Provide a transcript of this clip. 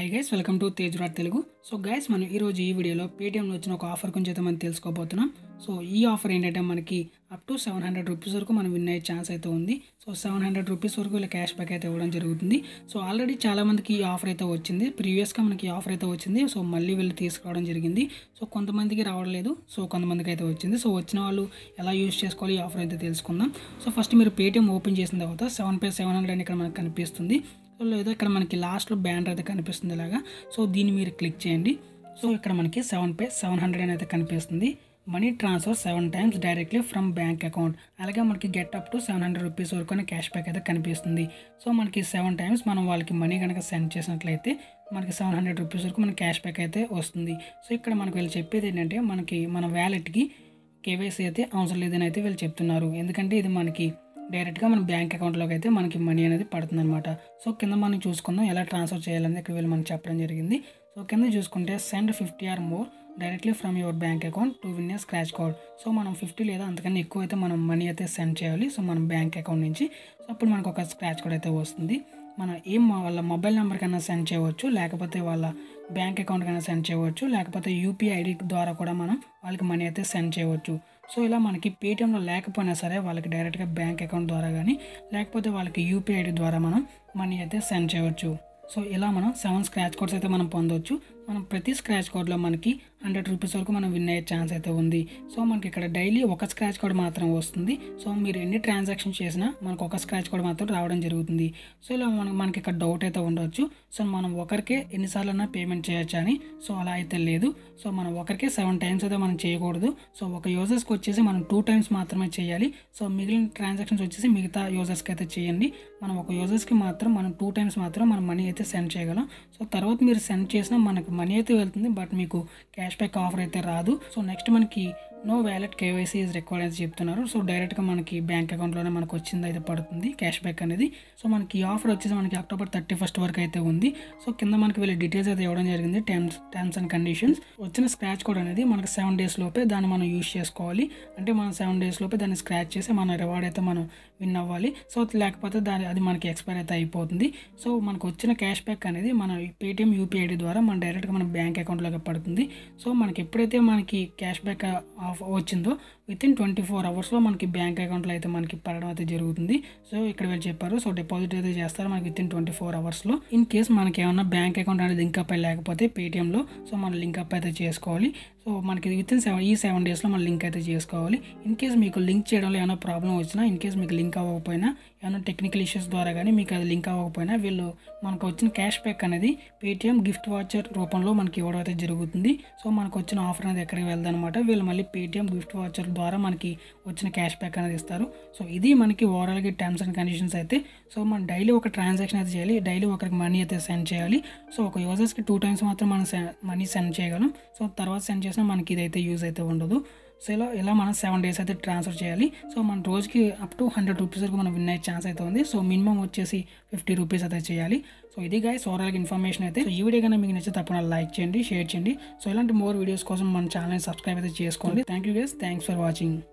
hi guys welcome to Tej రాట్ Telugu so guys మనం ఈరోజు ఈ వీడియోలో పేటీఎంలో వచ్చిన ఒక ఆఫర్ గురించి అయితే మనం తెలుసుకోబోతున్నాం సో ఈ ఆఫర్ ఏంటంటే మనకి up to seven hundred rupees వరకు మనం విన్ అయ్యే ఛాన్స్ అయితే ఉంది సో సెవెన్ హండ్రెడ్ రూపీస్ వరకు ఇలా క్యాష్ బ్యాక్ అయితే ఇవ్వడం జరుగుతుంది సో ఆల్రెడీ చాలా మందికి ఈ ఆఫర్ అయితే వచ్చింది ప్రీవియస్గా మనకి ఈ ఆఫర్ అయితే వచ్చింది సో మళ్ళీ వీళ్ళు తీసుకురావడం జరిగింది సో కొంతమందికి రావట్లేదు సో కొంతమందికి అయితే వచ్చింది సో వచ్చిన వాళ్ళు ఎలా యూజ్ చేసుకోవాలి ఈ ఆఫర్ అయితే తెలుసుకుందాం సో ఫస్ట్ మీరు పేటీఎం ఓపెన్ చేసిన తర్వాత సెవెన్ పే సెవెన్ హండ్రెడ్ అని ఇక్కడ మనకు కనిపిస్తుంది సో లేదా ఇక్కడ మనకి లాస్ట్లో బ్యానర్ అయితే కనిపిస్తుంది ఇలాగా సో దీన్ని మీరు క్లిక్ చేయండి సో ఇక్కడ మనకి సెవెన్ పే సెవెన్ హండ్రెడ్ అని అయితే కనిపిస్తుంది money transfer seven times directly from bank account అలాగే మనకి get up to seven hundred rupees వరకు క్యాష్ బ్యాక్ అయితే కనిపిస్తుంది సో మనకి సెవెన్ టైమ్స్ మనం వాళ్ళకి మనీ కనుక సెండ్ చేసినట్లయితే మనకి సెవెన్ హండ్రెడ్ రూపీస్ వరకు మనకి క్యాష్ బ్యాక్ అయితే వస్తుంది సో ఇక్కడ మనకు వీళ్ళు చెప్పేది ఏంటంటే మనకి మన వ్యాలెట్కి కేవైసీ అయితే అవసరం లేదని అయితే వీళ్ళు చెప్తున్నారు ఎందుకంటే ఇది మనకి డైరెక్ట్గా మన బ్యాంక్ అకౌంట్లోకి అయితే మనకి మనీ అనేది పడుతుంది అనమాట సో కింద మనం చూసుకుందాం ఎలా ట్రాన్స్ఫర్ చేయాలని ఇక్కడ వీళ్ళు మనకి చెప్పడం జరిగింది సో కింద చూసుకుంటే send fifty or more directly from your bank account to win a scratch code so మనం ఫిఫ్టీ లేదా అంతకన్నా ఎక్కువ అయితే మనం మనీ అయితే సెండ్ చేయాలి సో మన బ్యాంక్ అకౌంట్ నుంచి సో అప్పుడు మనకు ఒక స్క్రాచ్ కోడ్ అయితే వస్తుంది మనం ఏం వాళ్ళ మొబైల్ నెంబర్ కన్నా సెండ్ చేయవచ్చు లేకపోతే వాళ్ళ బ్యాంక్ అకౌంట్ కన్నా సెండ్ చేయవచ్చు లేకపోతే యూపీఐ ఐడి ద్వారా కూడా మనం వాళ్ళకి మనీ అయితే సెండ్ చేయవచ్చు సో ఇలా మనకి పేటిఎంలో లేకపోయినా సరే వాళ్ళకి డైరెక్ట్గా బ్యాంక్ అకౌంట్ ద్వారా కానీ లేకపోతే వాళ్ళకి యూపీఐ ఐడి ద్వారా మనం మనీ అయితే సెండ్ చేయవచ్చు సో ఇలా మనం సెవెన్ స్క్రాచ్ కోడ్స్ అయితే మనం పొందవచ్చు మనం ప్రతి స్క్రాచ్ కోడ్లో మనకి హండ్రెడ్ రూపీస్ వరకు మనం విన్ అయ్యే ఛాన్స్ అయితే ఉంది సో మనకి ఇక్కడ డైలీ ఒక స్క్రాచ్ కోడ్ మాత్రం వస్తుంది సో మీరు ఎన్ని ట్రాన్సాక్షన్ చేసినా మనకు ఒక స్క్రాచ్ కోడ్ మాత్రం రావడం జరుగుతుంది సో ఇలా మనకి మనకి ఇక్కడ డౌట్ అయితే ఉండవచ్చు సో మనం ఒకరికే ఎన్నిసార్లైనా పేమెంట్ చేయొచ్చు అని సో అలా అయితే లేదు సో మనం ఒకరికే సెవెన్ టైమ్స్ అయితే మనం చేయకూడదు సో ఒక యూజర్స్కి వచ్చేసి మనం టూ టైమ్స్ మాత్రమే చేయాలి సో మిగిలిన ట్రాన్సాక్షన్స్ వచ్చేసి మిగతా యూజర్స్కి అయితే చేయండి మనం ఒక యూజర్స్కి మాత్రం మనం టూ టైమ్స్ మాత్రం మనం మనీ అయితే సెండ్ చేయగలం సో తర్వాత మీరు సెండ్ చేసినా మనకు మనీ అయితే వెళ్తుంది బట్ మీకు క్యాష్ బ్యాక్ ఆఫర్ అయితే రాదు సో నెక్స్ట్ మనకి no wallet KYC is required అని చెప్తున్నారు సో డైరెక్ట్గా మనకి బ్యాంక్ అకౌంట్లోనే మనకు వచ్చింది అయితే పడుతుంది క్యాష్ బ్యాక్ అనేది సో మనకి ఈ ఆఫర్ వచ్చేసి మనకి అక్టోబర్ థర్టీ ఫస్ట్ వరకు అయితే ఉంది సో కింద మనకి వీళ్ళ డీటెయిల్స్ అయితే ఇవ్వడం జరిగింది టర్మ్స్ టర్మ్స్ అండ్ కండిషన్స్ వచ్చిన స్క్రాచ్ కోడ్ అనేది మనకి సెవెన్ డేస్ లోపే దాన్ని మనం యూస్ చేసుకోవాలి అంటే మనం సెవెన్ డేస్ లోపే దాన్ని స్క్రాచ్ చేసి మన రివార్డ్ అయితే మనం విన్ అవ్వాలి సో లేకపోతే దాని అది మనకి ఎక్స్పైర్ అయితే అయిపోతుంది సో మనకు వచ్చిన క్యాష్ బ్యాక్ అనేది మన పేటిఎం యూపీఐడి ద్వారా మన డైరెక్ట్గా మన బ్యాంక్ అకౌంట్లోకి పడుతుంది సో మనకి ఎప్పుడైతే మనకి క్యాష్ బ్యాక్ ఆఫ్ వచ్చిందో విత్ ఇన్ ట్వంటీ ఫోర్ అవర్స్లో మనకి బ్యాంక్ అకౌంట్లో అయితే మనకి పడడం అయితే జరుగుతుంది సో ఇక్కడ వీళ్ళు చెప్పారు సో డిపాజిట్ అయితే చేస్తారు మనకి విత్ ఇన్ ట్వంటీ ఫోర్ అవర్స్లో ఇన్ కేస్ మనకి ఏమన్నా బ్యాంక్ అకౌంట్ అనేది లింక్ అప్ లేకపోతే పేటిఎంలో సో మనం లింక్ అప్ అయితే చేసుకోవాలి సో మనకి విత్ ఇన్ సెవెన్ ఈ సెవెన్ డేస్లో మనం లింక్ అయితే చేసుకోవాలి ఇన్ కేస్ మీకు లింక్ చేయడంలో ఏమైనా ప్రాబ్లం వచ్చినా ఇన్ కేస్ మీకు లింక్ అవ్వకపోయినా ఏమైనా టెక్నికల్ ఇష్యూస్ ద్వారా కానీ మీకు అది లింక్ అవ్వకపోయినా వీళ్ళు మనకు వచ్చిన క్యాష్ బ్యాక్ అనేది పేటిఎం గిఫ్ట్ వాచర్ రూపంలో మనకి ఇవ్వడం అయితే జరుగుతుంది సో మనకు వచ్చిన ఆఫర్ అనేది ఎక్కడికి వెళ్దనమాట వీళ్ళు మళ్ళీ పేటిఎం గిఫ్ట్ వాచర్ ద్వారా మనకి వచ్చిన క్యాష్ బ్యాక్ అనేది ఇస్తారు సో ఇది మనకి ఓవరాల్గా టర్మ్స్ అండ్ కండిషన్స్ అయితే సో మనం డైలీ ఒక ట్రాన్సాక్షన్ అయితే చేయాలి డైలీ ఒకరికి మనీ అయితే సెండ్ చేయాలి సో ఒక యూజర్స్కి టూ టైమ్స్ మాత్రం మనం మనీ సెండ్ చేయగలం సో తర్వాత సెండ్ చేసినా మనకి ఇదైతే యూజ్ అయితే ఉండదు సో ఇలా ఇలా మనం సెవెన్ డేస్ అయితే ట్రాన్స్ఫర్ చేయాలి సో మన రోజుకి అప్ టు హండ్రెడ్ రూపీస్ వరకు మనం విన్ అయ్యే ఛాన్స్ అయితే ఉంది సో మినిమం వచ్చేసి ఫిఫ్టీ రూపీస్ అయితే చేయాలి సో ఇది గైస్ ఓవరాల్గా ఇన్ఫర్మేషన్ అయితే సో ఈ వీడియో కన్నా మీకు నచ్చితే తప్పకుండా లైక్ చేయండి షేర్ చేయండి సో ఇలాంటి మోర్ వీడియోస్ కోసం మన ఛానల్ని సబ్స్క్రైబ్ అయితే చేసుకోండి thank you guys thanks for watching